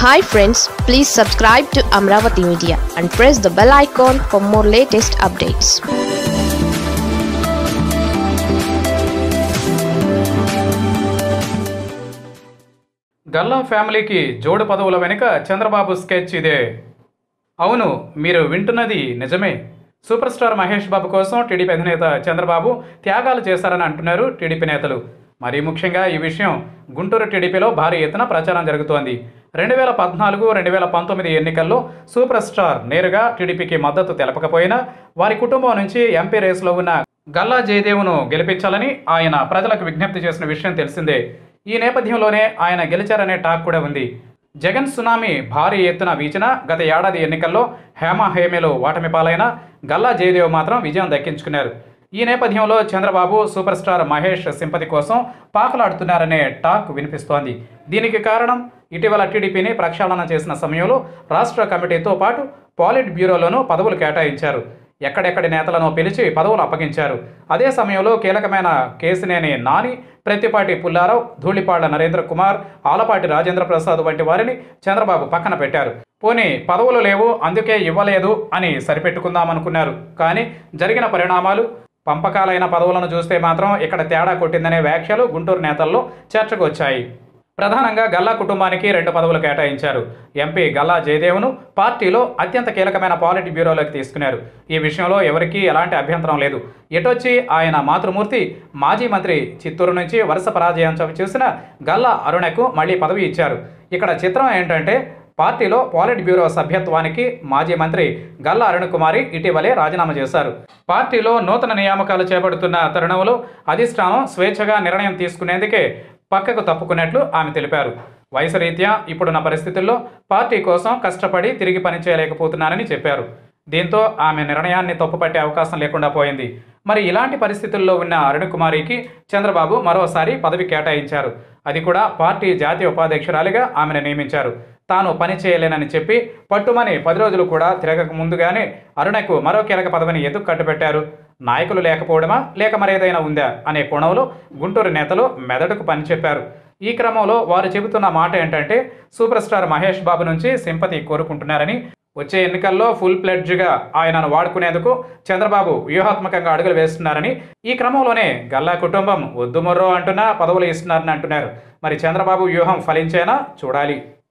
hi friends please subscribe to Amaravati media and press the bell icon for more latest updates Galla ఫ్యామిలీకి జోడు పదవుల వెనుక Chandrababu sketch ఇదే అవును మీరు వింటున్నది నిజమే సూపర్ స్టార్ మహేష్ బాబు కోసం టీడీపీ అధినేత చంద్రబాబు త్యాగాలు చేశారని అంటున్నారు టీడీపీ నేతలు మరీ ముఖ్యంగా ఈ విషయం గుంటూరు టీడీపీలో భారీ ఎత్తున ప్రచారం జరుగుతోంది రెండు వేల పద్నాలుగు రెండు వేల పంతొమ్మిది ఎన్నికల్లో సూపర్ స్టార్ నేరుగా టీడీపీకి మద్దతు తెలపకపోయినా వారి కుటుంబం నుంచి ఎంపీ రేసులో ఉన్న గల్లా జయదేవ్ను గెలిపించాలని ఆయన ప్రజలకు విజ్ఞప్తి చేసిన విషయం తెలిసిందే ఈ నేపథ్యంలోనే ఆయన గెలిచారనే టాక్ కూడా ఉంది జగన్ సునామీ భారీ ఎత్తున వీచిన గత ఏడాది ఎన్నికల్లో హేమ హేమేలో ఓటమి పాలైన గల్లా జయదేవ్ మాత్రం విజయం దక్కించుకున్నారు ఈ నేపథ్యంలో Chandrababu super star Mahesh sympathy కోసం పాకులాడుతున్నారనే టాక్ వినిపిస్తోంది దీనికి కారణం ఇటీవల టీడీపీని ప్రక్షాళన చేసిన సమయంలో రాష్ట్ర కమిటీతో పాటు పాలిట్ బ్యూరోలోనూ పదవులు కేటాయించారు ఎక్కడెక్కడి నేతలను పిలిచి పదవులు అప్పగించారు అదే సమయంలో కీలకమైన కేసినేని నాని ప్రత్తిపాటి పుల్లారావు ధూళిపాళ్ల నరేంద్ర కుమార్ ఆలపాటి రాజేంద్ర ప్రసాద్ వంటి వారిని చంద్రబాబు పక్కన పెట్టారు పోనీ పదవులు లేవు అందుకే ఇవ్వలేదు అని సరిపెట్టుకుందామనుకున్నారు కానీ జరిగిన పరిణామాలు పంపకాలైన పదవులను చూస్తే మాత్రం ఇక్కడ తేడా కొట్టిందనే వ్యాఖ్యలు గుంటూరు నేతల్లో చర్చకు వచ్చాయి ప్రధానంగా గల్లా కుటుంబానికి రెండు పదవులు కేటాయించారు ఎంపీ గల్లా జయదేవ్ను పార్టీలో అత్యంత కీలకమైన పాలిట్ బ్యూరోలోకి తీసుకున్నారు ఈ విషయంలో ఎవరికీ ఎలాంటి అభ్యంతరం లేదు ఎటొచ్చి ఆయన మాతృమూర్తి మాజీ మంత్రి చిత్తూరు నుంచి వరుస పరాజయం చూసిన గల్లా అరుణకు మళ్ళీ పదవి ఇచ్చారు ఇక్కడ చిత్రం ఏంటంటే పార్టీలో పాలిట్ బ్యూరో సభ్యత్వానికి మాజీ మంత్రి గల్లా అరుణ్ కుమారి ఇటీవలే రాజీనామా చేశారు పార్టీలో నూతన నియామకాలు చేపడుతున్న తరుణంలో అధిష్టానం స్వేచ్ఛగా నిర్ణయం తీసుకునేందుకే పక్కకు తప్పుకున్నట్లు ఆమె తెలిపారు వయసు రీత్యా ఇప్పుడున్న పరిస్థితుల్లో పార్టీ కోసం కష్టపడి తిరిగి పనిచేయలేకపోతున్నానని చెప్పారు దీంతో ఆమె నిర్ణయాన్ని తప్పుపట్టే అవకాశం లేకుండా పోయింది మరి ఇలాంటి పరిస్థితుల్లో ఉన్న అరుణ్ కుమారికి చంద్రబాబు మరోసారి పదవి కేటాయించారు అది కూడా పార్టీ జాతీయ ఉపాధ్యక్షురాలిగా ఆమెను నియమించారు తాను పని చేయలేనని చెప్పి పట్టుమని పది రోజులు కూడా తిరగక ముందుగానే అరుణకు మరో కీలక పదవిని ఎందుకు కట్టుబెట్టారు నాయకులు లేకపోవడమా లేక మరేదైనా ఉందా అనే కోణంలో గుంటూరు నేతలు మెదడుకు పని చెప్పారు ఈ క్రమంలో వారు చెబుతున్న మాట ఏంటంటే సూపర్ స్టార్ మహేష్ బాబు నుంచి సింపతి కోరుకుంటున్నారని వచ్చే ఎన్నికల్లో ఫుల్ ప్లెడ్జ్గా ఆయనను వాడుకునేందుకు చంద్రబాబు వ్యూహాత్మకంగా అడుగులు వేస్తున్నారని ఈ క్రమంలోనే గల్లా కుటుంబం వద్దుమొర్రో అంటున్నా పదవులు ఇస్తున్నారని అంటున్నారు మరి చంద్రబాబు వ్యూహం ఫలించేనా చూడాలి